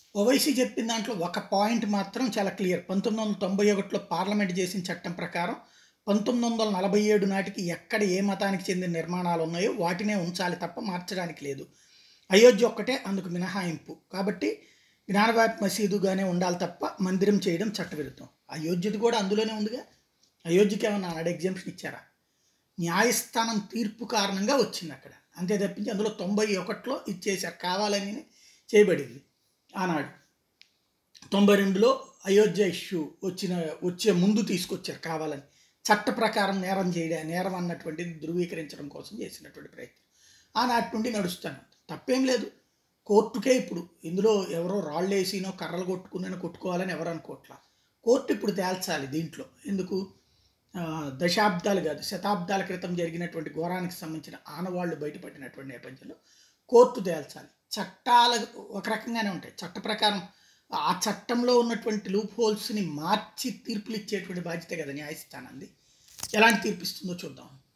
ఓవైసీ చెప్పిన దాంట్లో ఒక పాయింట్ మాత్రం చాలా క్లియర్ పంతొమ్మిది వందల తొంభై ఒకటిలో పార్లమెంట్ చేసిన చట్టం ప్రకారం పంతొమ్మిది వందల నలభై ఏడు నాటికి ఎక్కడ ఏ మతానికి చెందిన నిర్మాణాలు ఉన్నాయో వాటినే ఉంచాలి తప్ప మార్చడానికి లేదు అయోధ్య ఒక్కటే అందుకు మినహాయింపు కాబట్టి జ్ఞానవాపి మసీదుగానే ఉండాలి తప్ప మందిరం చేయడం చట్టవిరుద్ధం అయోధ్యది కూడా అందులోనే ఉందిగా అయోధ్యకి ఏమన్నా ఆనాడు ఎగ్జామ్షన్ ఇచ్చారా న్యాయస్థానం తీర్పు కారణంగా వచ్చింది అక్కడ అంతే తప్పించి అందులో తొంభై ఒకటిలో ఇచ్చేశారు కావాలని చేయబడింది ఆనాడు తొంభై రెండులో అయోధ్య ఇష్యూ వచ్చిన వచ్చే ముందు తీసుకొచ్చారు కావాలని చట్ట ప్రకారం నేరం చేయడం నేరం అన్నటువంటిది ధృవీకరించడం కోసం చేసినటువంటి ప్రయత్నం ఆనాటి నుండి నడుస్తాను తప్పేం లేదు కోర్టుకే ఇప్పుడు ఇందులో ఎవరో రాళ్ళు వేసినో కర్రలు కొట్టుకునో కొట్టుకోవాలని ఎవరు అనుకోవట్లా కోర్టు ఇప్పుడు తేల్చాలి దీంట్లో ఎందుకు ఆ, దశాబ్దాలు కాదు శతాబ్దాల క్రితం జరిగినటువంటి ఘోరానికి సంబంధించిన ఆనవాళ్లు బయటపడినటువంటి నేపథ్యంలో కోర్టు తేల్చాలి చట్టాలు ఒక రకంగానే ఉంటాయి చట్ట ప్రకారం ఆ చట్టంలో ఉన్నటువంటి లూప్ హోల్స్ని మార్చి తీర్పులు ఇచ్చేటువంటి బాధ్యత కదా న్యాయస్థానాన్ని ఎలాంటి తీర్పు ఇస్తుందో చూద్దాం